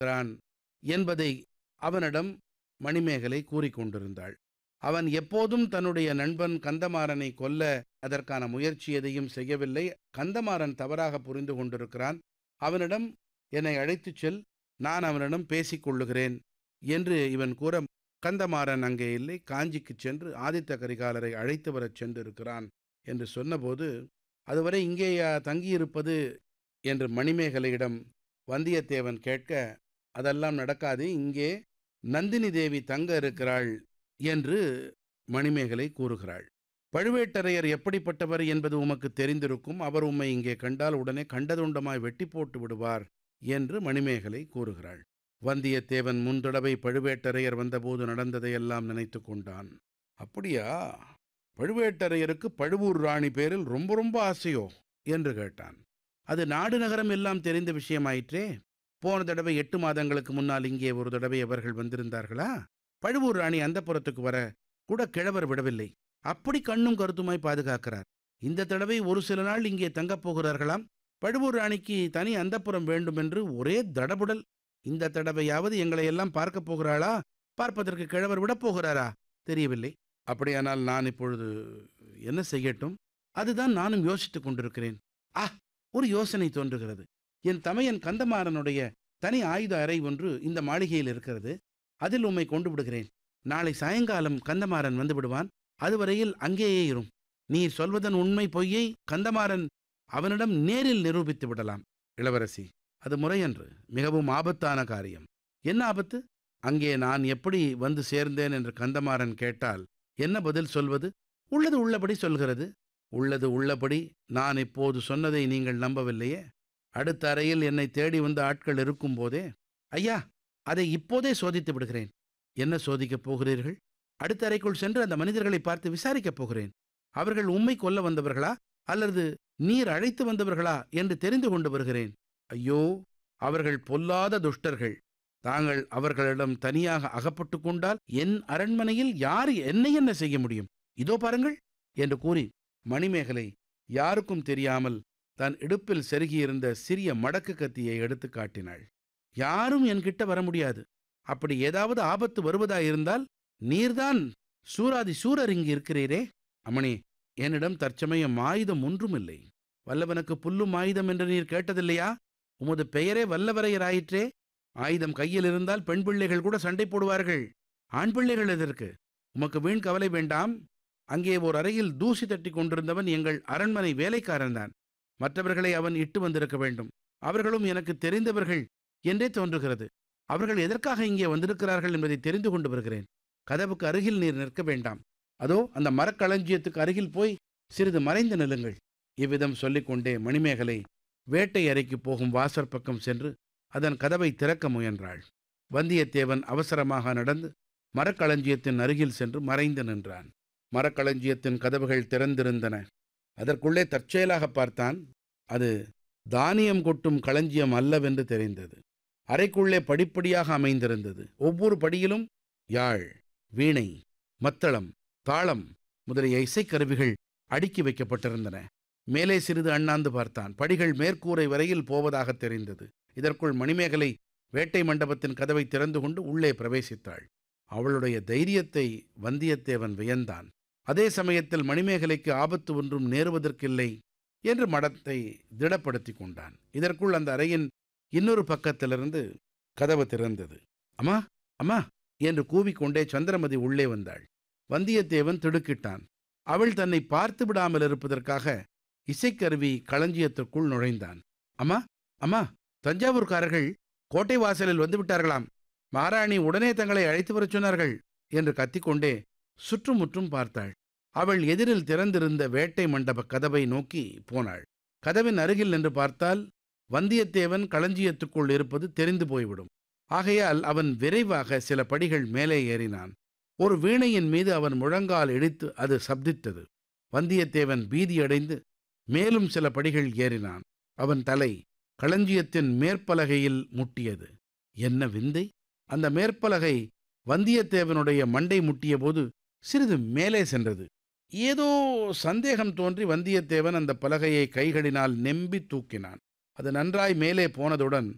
இருக்கிறான் என்பதை அவனிடம் மணிமேகலை கூறிக்கொண்டிருந்தாள் அவன் எப்போதும் தன்னுடைய நண்பன் கந்தமாறனை கொல்ல அதற்கான முயற்சி எதையும் செய்யவில்லை கந்தமாறன் தவறாக புரிந்து கொண்டிருக்கிறான் அவனிடம் என்னை அழைத்துச் செல் நான் அவனிடம் பேசிக் கொள்ளுகிறேன் என்று இவன் கூற கந்தமாறன் அங்கே இல்லை காஞ்சிக்குச் சென்று ஆதித்த கரிகாலரை அழைத்து வரச் சென்றிருக்கிறான் என்று சொன்னபோது அதுவரை இங்கேயா தங்கியிருப்பது என்று மணிமேகலையிடம் வந்தியத்தேவன் கேட்க அதெல்லாம் நடக்காது இங்கே நந்தினி தேவி தங்க இருக்கிறாள் என்று மணிமேகலை கூறுகிறாள் பழுவேட்டரையர் எப்படிப்பட்டவர் என்பது உமக்கு தெரிந்திருக்கும் அவர் உம்மை இங்கே கண்டால் உடனே கண்டதுண்டமாய் வெட்டி போட்டு விடுவார் என்று மணிமேகலை கூறுகிறாள் வந்தியத்தேவன் முன்தடவை பழுவேட்டரையர் வந்தபோது நடந்ததையெல்லாம் நினைத்து கொண்டான் அப்படியா பழுவேட்டரையருக்கு பழுவூர் ராணி பேரில் ரொம்ப ரொம்ப ஆசையோ என்று கேட்டான் அது நாடு நகரம் எல்லாம் தெரிந்த விஷயமாயிற்றே போன தடவை எட்டு மாதங்களுக்கு முன்னால் இங்கே ஒரு தடவை அவர்கள் வந்திருந்தார்களா பழுவூர் ராணி அந்த புறத்துக்கு வர கூட கிழவர் விடவில்லை அப்படி கண்ணும் கருத்துமாய் பாதுகாக்கிறார் இந்த தடவை ஒரு சில நாள் இங்கே தங்கப் போகிறார்களாம் பழுவூர் ராணிக்கு தனி அந்தப்புறம் வேண்டும் என்று ஒரே தடபுடல் இந்த தடவையாவது எங்களை எல்லாம் பார்க்கப் போகிறாளா பார்ப்பதற்கு கிழவர் விடப் போகிறாரா தெரியவில்லை அப்படியானால் நான் இப்பொழுது என்ன செய்யட்டும் அதுதான் நானும் யோசித்துக் கொண்டிருக்கிறேன் ஆ ஒரு யோசனை தோன்றுகிறது என் தமையன் கந்தமாறனுடைய தனி ஆயுத அறை ஒன்று இந்த மாளிகையில் இருக்கிறது அதில் உம்மை கொண்டு விடுகிறேன் நாளை சாயங்காலம் கந்தமாறன் வந்து விடுவான் அதுவரையில் அங்கேயே இரும் நீர் சொல்வதன் உண்மை பொய்யை கந்தமாறன் அவனிடம் நேரில் நிரூபித்து விடலாம் இளவரசி அது முறையன்று மிகவும் ஆபத்தான காரியம் என்ன ஆபத்து அங்கே நான் எப்படி வந்து சேர்ந்தேன் என்று கந்தமாறன் கேட்டால் என்ன பதில் சொல்வது உள்ளது உள்ளபடி சொல்கிறது உள்ளது உள்ளபடி நான் இப்போது சொன்னதை நீங்கள் நம்பவில்லையே அடுத்த அறையில் என்னை தேடி வந்த ஆட்கள் இருக்கும் போதே ஐயா அதை இப்போதே சோதித்து விடுகிறேன் என்ன சோதிக்கப் போகிறீர்கள் அடுத்த அறைக்குள் சென்று அந்த மனிதர்களை பார்த்து விசாரிக்கப் போகிறேன் அவர்கள் உம்மை கொல்ல வந்தவர்களா அல்லது நீர் அழைத்து வந்தவர்களா என்று தெரிந்து கொண்டு வருகிறேன் ஐயோ அவர்கள் பொல்லாத துஷ்டர்கள் தாங்கள் அவர்களிடம் தனியாக அகப்பட்டு கொண்டால் என் அரண்மனையில் யார் என்னை என்ன செய்ய முடியும் இதோ பாருங்கள் என்று கூறி மணிமேகலை யாருக்கும் தெரியாமல் தன் இடுப்பில் செருகியிருந்த சிறிய மடக்கு கத்தியை எடுத்து காட்டினாள் யாரும் என்கிட்ட வர முடியாது அப்படி ஏதாவது ஆபத்து வருவதாயிருந்தால் நீர்தான் சூராதி சூரர் இங்கு இருக்கிறீரே அம்மணி என்னிடம் தற்சமயம் ஆயுதம் ஒன்றுமில்லை வல்லவனுக்கு புல்லும் ஆயுதம் என்று நீர் கேட்டதில்லையா உமது பெயரே வல்லவரையராயிற்றே ஆயுதம் கையில் இருந்தால் பெண் பிள்ளைகள் கூட சண்டை போடுவார்கள் ஆண் பிள்ளைகள் எதற்கு உமக்கு வீண் கவலை வேண்டாம் அங்கே ஓர் அறையில் தூசி தட்டி கொண்டிருந்தவன் எங்கள் அரண்மனை வேலைக்காரன்தான் மற்றவர்களை அவன் இட்டு வந்திருக்க வேண்டும் அவர்களும் எனக்கு தெரிந்தவர்கள் என்றே தோன்றுகிறது அவர்கள் எதற்காக இங்கே வந்திருக்கிறார்கள் என்பதை தெரிந்து கொண்டு வருகிறேன் கதவுக்கு அருகில் நீர் நிற்க வேண்டாம் அதோ அந்த மரக்களஞ்சியத்துக்கு அருகில் போய் சிறிது மறைந்து நில்லுங்கள் இவ்விதம் சொல்லிக்கொண்டே மணிமேகலை வேட்டை அறைக்கு போகும் வாசற் பக்கம் சென்று அதன் கதவை திறக்க முயன்றாள் வந்தியத்தேவன் அவசரமாக நடந்து மரக்களஞ்சியத்தின் அருகில் சென்று மறைந்து நின்றான் மரக்களஞ்சியத்தின் கதவுகள் திறந்திருந்தன அதற்குள்ளே தற்செயலாக பார்த்தான் அது தானியம் கொட்டும் களஞ்சியம் அல்லவென்று தெரிந்தது அறைக்குள்ளே படிப்படியாக அமைந்திருந்தது ஒவ்வொரு படியிலும் யாழ் வீணை மத்தளம் தாளம் முதலிய இசைக்கருவிகள் அடுக்கி வைக்கப்பட்டிருந்தன மேலே சிறிது அண்ணாந்து பார்த்தான் படிகள் மேற்கூரை வரையில் போவதாக தெரிந்தது இதற்குள் மணிமேகலை வேட்டை மண்டபத்தின் கதவை திறந்து கொண்டு உள்ளே பிரவேசித்தாள் அவளுடைய தைரியத்தை வந்தியத்தேவன் வியந்தான் அதே சமயத்தில் மணிமேகலைக்கு ஆபத்து ஒன்றும் நேருவதற்கில்லை என்று மடத்தை திடப்படுத்தி கொண்டான் இதற்குள் அந்த அறையின் இன்னொரு பக்கத்திலிருந்து கதவு திறந்தது அம்மா அம்மா என்று கூவிக்கொண்டே சந்திரமதி உள்ளே வந்தாள் வந்தியத்தேவன் திடுக்கிட்டான் அவள் தன்னை பார்த்து விடாமல் இருப்பதற்காக இசைக்கருவி களஞ்சியத்திற்குள் நுழைந்தான் அம்மா அம்மா தஞ்சாவூர்காரர்கள் கோட்டை வாசலில் வந்து விட்டார்களாம் மகாராணி உடனே தங்களை அழைத்து வரச் சொன்னார்கள் என்று கத்திக்கொண்டே சுற்றுமுற்றும் பார்த்தாள் அவள் எதிரில் திறந்திருந்த வேட்டை மண்டப கதவை நோக்கி போனாள் கதவின் அருகில் நின்று பார்த்தால் வந்தியத்தேவன் களஞ்சியத்துக்குள் இருப்பது தெரிந்து போய்விடும் ஆகையால் அவன் விரைவாக சில படிகள் மேலே ஏறினான் ஒரு வீணையின் மீது அவன் முழங்கால் இடித்து அது சப்தித்தது வந்தியத்தேவன் பீதியடைந்து மேலும் சில படிகள் ஏறினான் அவன் தலை களஞ்சியத்தின் மேற்பலகையில் முட்டியது என்ன விந்தை அந்த மேற்பலகை வந்தியத்தேவனுடைய மண்டை முட்டியபோது சிறிது மேலே சென்றது ஏதோ சந்தேகம் தோன்றி வந்தியத்தேவன் அந்த பலகையை கைகளினால் நெம்பி தூக்கினான் அது நன்றாய் மேலே போனதுடன்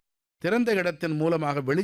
திறந்த இடத்தின் மூலமாக வெளி